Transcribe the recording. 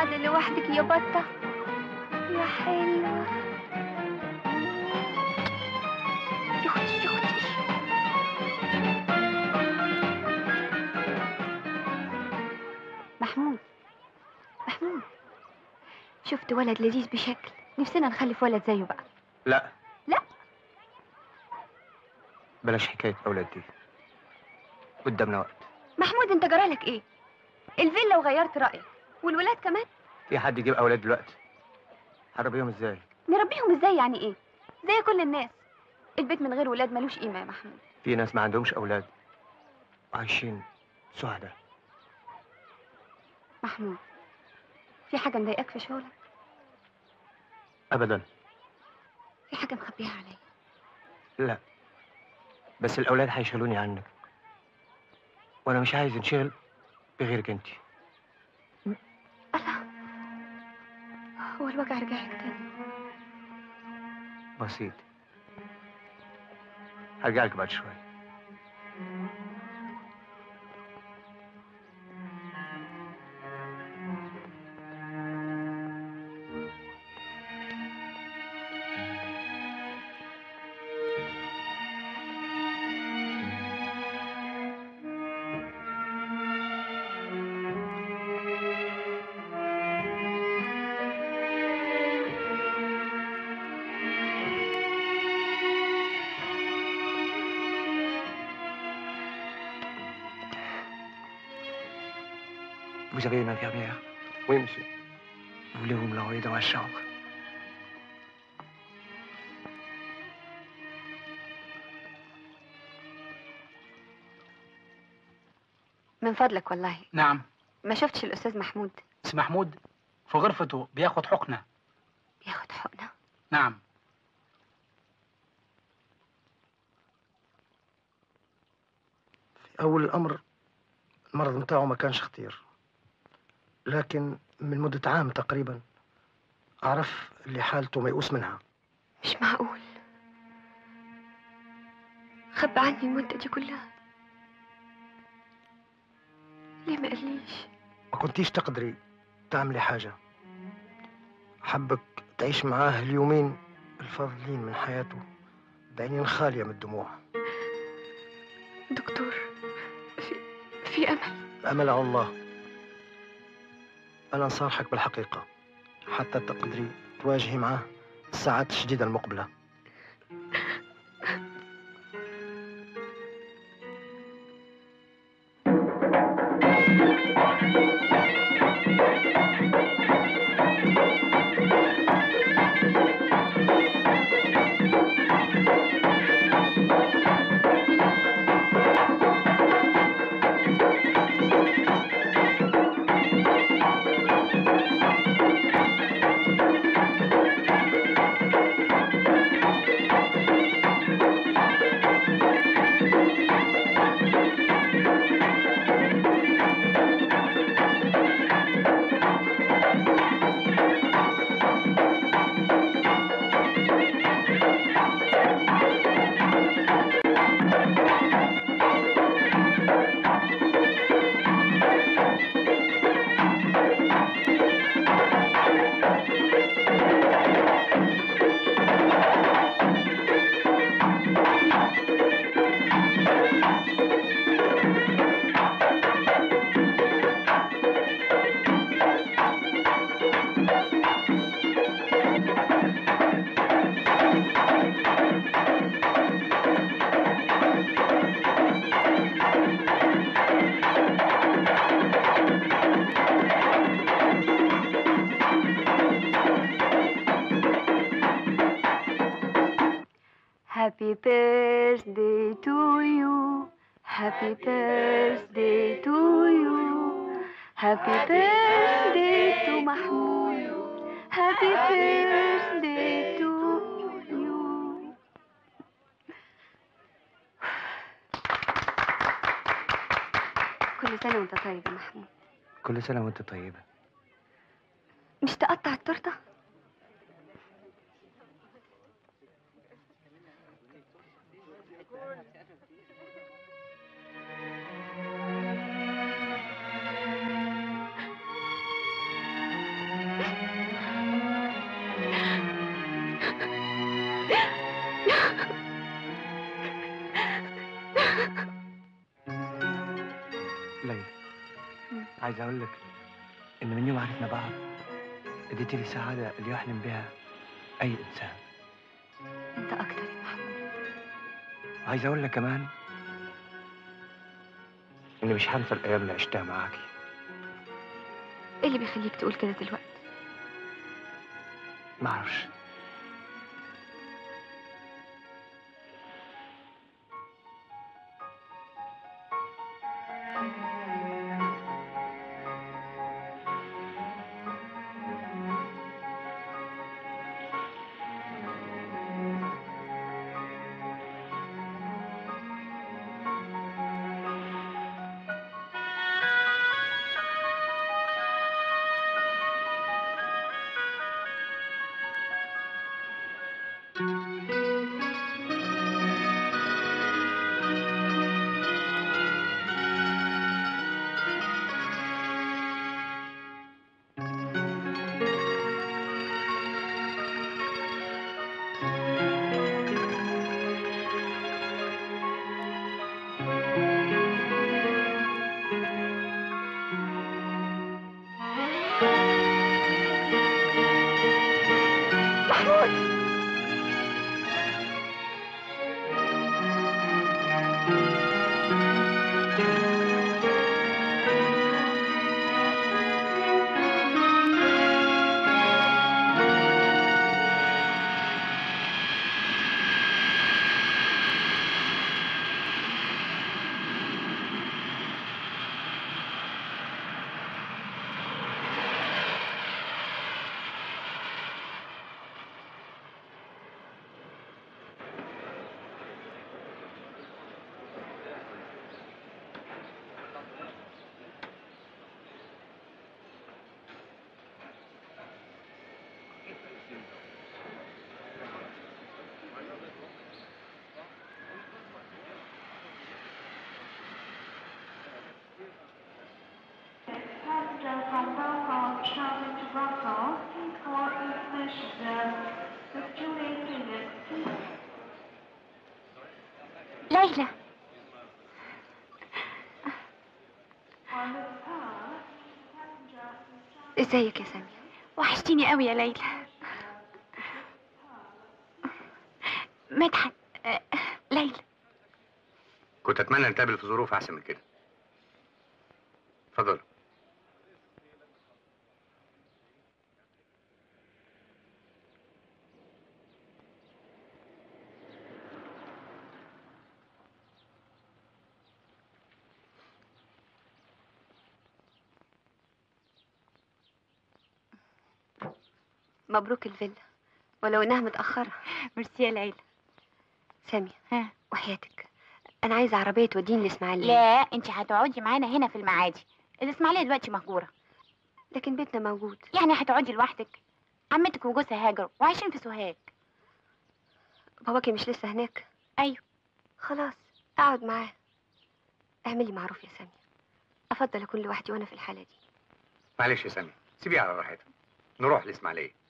قاعدة لوحدك يا بطة يا حلوة يا اختي يا اختي محمود محمود شفت ولد لذيذ بشكل نفسنا نخلف ولد زيه بقى لا لا. بلاش حكايه اولاد دي قدامنا وقت محمود انت جرالك ايه الفيلا وغيرت رأيك والولاد كمان في حد يجيب اولاد دلوقتي هربيهم ازاي نربيهم ازاي يعني ايه زي كل الناس البيت من غير ولاد ملوش قيمة يا محمود في ناس ما عندهمش اولاد وعايشين سعداء محمود في حاجة مضايقاك في شغلك ابدا في حاجة مخبيها عليا لا بس الاولاد هيشغلوني عنك وانا مش عايز انشغل بغيرك انت الله هو الوجع رجع لك تاني بسيط هرجع لك بعد شويه Vous avez une infirmière Oui, monsieur. Voulez-vous me l'envoyer dans ma chambre من فضلك والله نعم ما شفتش الأستاذ محمود سي محمود في غرفته بياخد حقنة بياخد حقنة نعم في أول الأمر المرض متاعه ما كانش خطير لكن من مدة عام تقريبا عرف اللي حالته ميؤوس منها مش معقول خبى عني المدة دي كلها ليه ما قاليش ما كنتيش تقدري تعملي حاجة حبك تعيش معاه اليومين الفاضلين من حياته بعينين خالية من الدموع دكتور في في أمل أمل على الله أنا نصارحك بالحقيقة حتى تقدري تواجهي معاه الساعات الشديدة المقبلة Happy birthday to you Happy birthday to you Happy birthday to محمود Happy birthday to you كل سنة وانت طيب يا محمود كل سنه وانت طيبه مش تقطع التورتة؟ عايز اقول لك ان من يوم عرفنا بعض اديتي لي سعاده اللي يحلم بها اي انسان انت اكتر يا محمود وعايز اقول لك كمان اني مش هنسى الايام اللي عشتها معاكي ايه اللي بيخليك تقول كده دلوقتي ما اعرفش محمود Passenger from Belfast traveling to Brussels, please call information with Julie Phoenix. ليلى On this path, passenger ازيك يا سامية وحشتيني قوي يا ليلى مدحت آه، ليلى كنت اتمنى نتقابل في ظروف احسن من كده اتفضل مبروك الفيلا ولو انها متأخرة ميرسي يا ليلى سامية ها وحياتك انا عايزة عربية توديني الاسماعيلية لا انت هتقعدي معانا هنا في المعادي الاسماعيليه دلوقتي مهجوره لكن بيتنا موجود يعني هتقعدي لوحدك عمتك وجوزها هاجروا وعايشين في سوهاج باباكي مش لسه هناك ايوه خلاص اقعد معاه اعملي معروف يا سامية افضل اكون لوحدي وانا في الحالة دي معلش يا سامي سيبيه على راحتها نروح الاسماعيليه